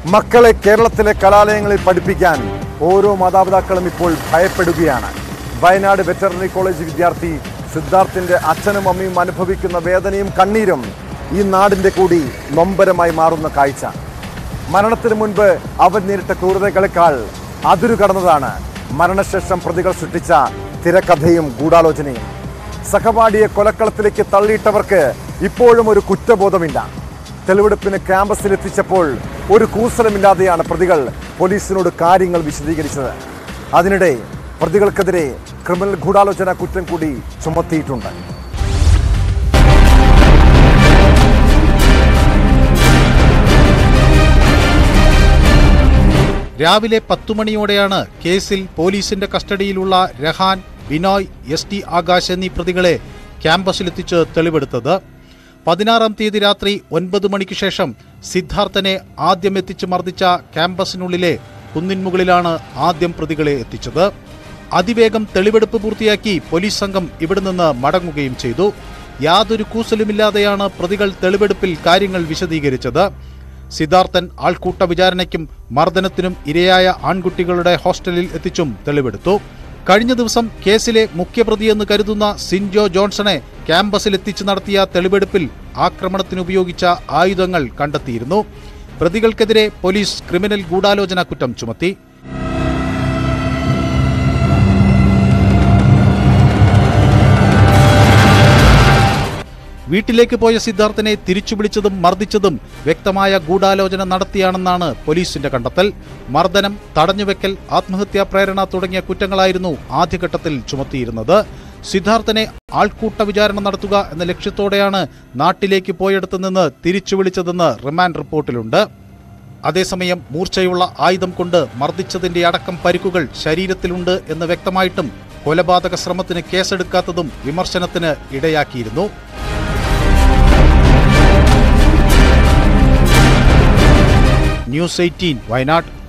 മക്കളെ കേരളത്തിലെ കലാലയങ്ങളിൽ പഠിപ്പിക്കാൻ ഓരോ മാതാപിതാക്കളും ഇപ്പോൾ ഭയപ്പെടുകയാണ് വയനാട് വെറ്ററിനറി കോളേജ് വിദ്യാർത്ഥി സിദ്ധാർത്ഥിന്റെ അച്ഛനും അമ്മയും അനുഭവിക്കുന്ന വേദനയും കണ്ണീരും ഈ നാടിന്റെ കൂടി നൊമ്പരമായി മാറുന്ന കാഴ്ച മരണത്തിന് മുൻപ് അവൻ നേരിട്ട ക്രൂരതകളെക്കാൾ അതിരു കടന്നതാണ് മരണശേഷം പ്രതികൾ സൃഷ്ടിച്ച തിരക്കഥയും ഗൂഢാലോചനയും സഹപാഠിയെ കൊലക്കളത്തിലേക്ക് തള്ളിയിട്ടവർക്ക് ഇപ്പോഴും ഒരു കുറ്റബോധമില്ല തെളിവെടുപ്പിന് ക്യാമ്പസിൽ എത്തിച്ചപ്പോൾ ഒരു കൂസലമില്ലാതെയാണ് പ്രതികൾ പോലീസിനോട് കാര്യങ്ങൾ വിശദീകരിച്ചത് അതിനിടെ പ്രതികൾക്കെതിരെ ക്രിമിനൽ ഗൂഢാലോചന കുറ്റം കൂടി ചുമത്തിയിട്ടുണ്ട് രാവിലെ പത്തു മണിയോടെയാണ് കേസിൽ പോലീസിന്റെ കസ്റ്റഡിയിലുള്ള രഹാൻ ബിനോയ് എസ് ടി ആകാശ് എന്നീ പ്രതികളെ ക്യാമ്പസിലെത്തിച്ച് തെളിവെടുത്തത് പതിനാറാം തീയതി രാത്രി ഒൻപത് മണിക്ക് ശേഷം സിദ്ധാർത്ഥനെ ആദ്യം എത്തിച്ച് മർദ്ദിച്ച ക്യാമ്പസിനുള്ളിലെ കുന്നിൻമുകളിലാണ് ആദ്യം പ്രതികളെ എത്തിച്ചത് അതിവേഗം തെളിവെടുപ്പ് പൂർത്തിയാക്കി പോലീസ് സംഘം ഇവിടെ നിന്ന് മടങ്ങുകയും ചെയ്തു യാതൊരു കൂസലുമില്ലാതെയാണ് പ്രതികൾ തെളിവെടുപ്പിൽ കാര്യങ്ങൾ വിശദീകരിച്ചത് സിദ്ധാർത്ഥൻ ആൾക്കൂട്ട വിചാരണയ്ക്കും മർദ്ദനത്തിനും ഇരയായ ആൺകുട്ടികളുടെ ഹോസ്റ്റലിൽ എത്തിച്ചും തെളിവെടുത്തു കഴിഞ്ഞ ദിവസം കേസിലെ മുഖ്യപ്രതിയെന്ന് കരുതുന്ന സിൻജോ ജോൺസണെ ക്യാമ്പസിൽ എത്തിച്ച് നടത്തിയ തെളിവെടുപ്പിൽ ആക്രമണത്തിനുപയോഗിച്ച ആയുധങ്ങൾ കണ്ടെത്തിയിരുന്നു പ്രതികൾക്കെതിരെ പോലീസ് ക്രിമിനൽ ഗൂഢാലോചന കുറ്റം ചുമത്തി വീട്ടിലേക്ക് പോയ സിദ്ധാർത്ഥനെ തിരിച്ചു വിളിച്ചതും മർദ്ദിച്ചതും വ്യക്തമായ ഗൂഢാലോചന നടത്തിയാണെന്നാണ് പോലീസിന്റെ കണ്ടെത്തൽ മർദ്ദനം തടഞ്ഞുവെക്കൽ ആത്മഹത്യാ പ്രേരണ തുടങ്ങിയ കുറ്റങ്ങളായിരുന്നു ആദ്യഘട്ടത്തിൽ ചുമത്തിയിരുന്നത് സിദ്ധാർത്ഥനെ ആൾക്കൂട്ട വിചാരണ നടത്തുക എന്ന ലക്ഷ്യത്തോടെയാണ് നാട്ടിലേക്ക് പോയെടുത്തു നിന്ന് തിരിച്ചു വിളിച്ചതെന്ന് റിമാൻഡ് റിപ്പോർട്ടിലുണ്ട് അതേസമയം മൂർച്ചയുള്ള ആയുധം കൊണ്ട് മർദ്ദിച്ചതിന്റെ അടക്കം പരിക്കുകൾ ശരീരത്തിലുണ്ട് എന്ന് വ്യക്തമായിട്ടും കൊലപാതക ശ്രമത്തിന് കേസെടുക്കാത്തതും വിമർശനത്തിന് ഇടയാക്കിയിരുന്നു ന്യൂസ് എയ്റ്റീൻ വയനാട്